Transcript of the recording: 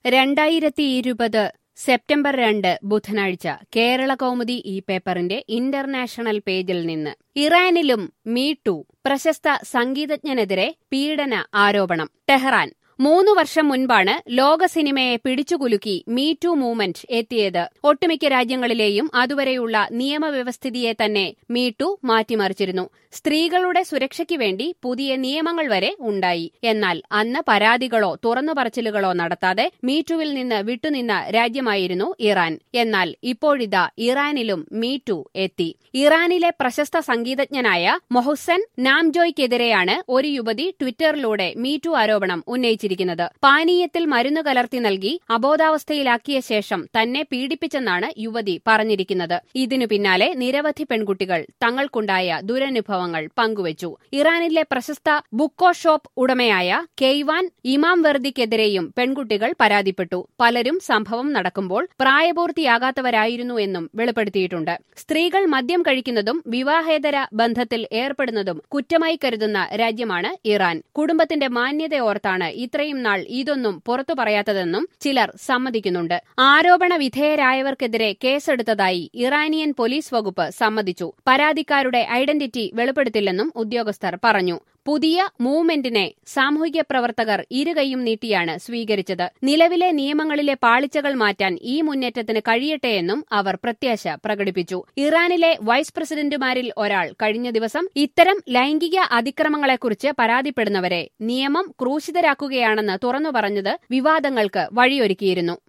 രണ്ടായിരത്തി ഇരുപത് സെപ്റ്റംബർ രണ്ട് ബുധനാഴ്ച കേരള കൗമുദി ഈ പേപ്പറിന്റെ ഇന്റർനാഷണൽ പേജിൽ നിന്ന് ഇറാനിലും മീട്ടു പ്രശസ്ത സംഗീതജ്ഞനെതിരെ പീഡന ആരോപണം ടെഹ്റാൻ മൂന്നു വർഷം മുൻപാണ് ലോക സിനിമയെ പിടിച്ചുകുലുക്കി മീറ്റു മൂവ്മെന്റ് എത്തിയത് ഒട്ടുമിക്ക രാജ്യങ്ങളിലെയും അതുവരെയുള്ള നിയമവ്യവസ്ഥിതിയെ തന്നെ മീട്ടു മാറ്റിമറിച്ചിരുന്നു സ്ത്രീകളുടെ സുരക്ഷയ്ക്ക് വേണ്ടി പുതിയ നിയമങ്ങൾ വരെ ഉണ്ടായി എന്നാൽ അന്ന് പരാതികളോ തുറന്നുപറച്ചിലുകളോ നടത്താതെ മീറ്റുവിൽ നിന്ന് വിട്ടുനിന്ന രാജ്യമായിരുന്നു ഇറാൻ എന്നാൽ ഇപ്പോഴിതാ ഇറാനിലും മീറ്റു എത്തി ഇറാനിലെ പ്രശസ്ത സംഗീതജ്ഞനായ മൊഹുസൻ നാംജോയ്ക്കെതിരെയാണ് ഒരു യുവതി ട്വിറ്ററിലൂടെ മീറ്റു ആരോപണം ഉന്നയിച്ചിരിക്കുന്നത് പാനീയത്തിൽ മരുന്ന് കലർത്തി നൽകി അബോധാവസ്ഥയിലാക്കിയ ശേഷം തന്നെ പീഡിപ്പിച്ചെന്നാണ് യുവതി പറഞ്ഞിരിക്കുന്നത് ഇതിനു പിന്നാലെ നിരവധി പെൺകുട്ടികൾ തങ്ങൾക്കുണ്ടായ ദുരനുഭവങ്ങൾ പങ്കുവച്ചു ഇറാനിലെ പ്രശസ്ത ബുക്കോ ഷോപ്പ് ഉടമയായ കെയ്വാൻ ഇമാം വെർദിക്കെതിരെയും പെൺകുട്ടികൾ പരാതിപ്പെട്ടു പലരും സംഭവം നടക്കുമ്പോൾ പ്രായപൂർത്തിയാകാത്തവരായിരുന്നു എന്നും വെളിപ്പെടുത്തിയിട്ടുണ്ട് സ്ത്രീകൾ മദ്യം കഴിക്കുന്നതും വിവാഹേതര ബന്ധത്തിൽ ഏർപ്പെടുന്നതും കുറ്റമായി കരുതുന്ന രാജ്യമാണ് ഇറാൻ കുടുംബത്തിന്റെ മാന്യതയോർത്താണ് ഇത്രയും നാൾ ഇതൊന്നും പുറത്തു പറയാത്തതെന്നും ചിലർ സമ്മതിക്കുന്നുണ്ട് ആരോപണ വിധേയരായവർക്കെതിരെ കേസെടുത്തതായി ഇറാനിയൻ പോലീസ് വകുപ്പ് സമ്മതിച്ചു പരാതിക്കാരുടെ ഐഡന്റിറ്റി വെളിപ്പെടുത്തില്ലെന്നും ഉദ്യോഗസ്ഥർ പറഞ്ഞു പുതിയ മൂവ്മെന്റിനെ സാമൂഹിക പ്രവർത്തകർ ഇരുകൈയും നീട്ടിയാണ് സ്വീകരിച്ചത് നിലവിലെ നിയമങ്ങളിലെ പാളിച്ചകൾ മാറ്റാൻ ഈ മുന്നേറ്റത്തിന് കഴിയട്ടെയെന്നും അവർ പ്രത്യാശ പ്രകടിപ്പിച്ചു ഇറാനിലെ വൈസ് പ്രസിഡന്റുമാരിൽ ഒരാൾ കഴിഞ്ഞ ദിവസം ഇത്തരം ലൈംഗിക അതിക്രമങ്ങളെക്കുറിച്ച് പരാതിപ്പെടുന്നവരെ നിയമം ക്രൂശിതരാക്കുകയാണെന്ന് തുറന്നു പറഞ്ഞത് വിവാദങ്ങൾക്ക് വഴിയൊരുക്കിയിരുന്നു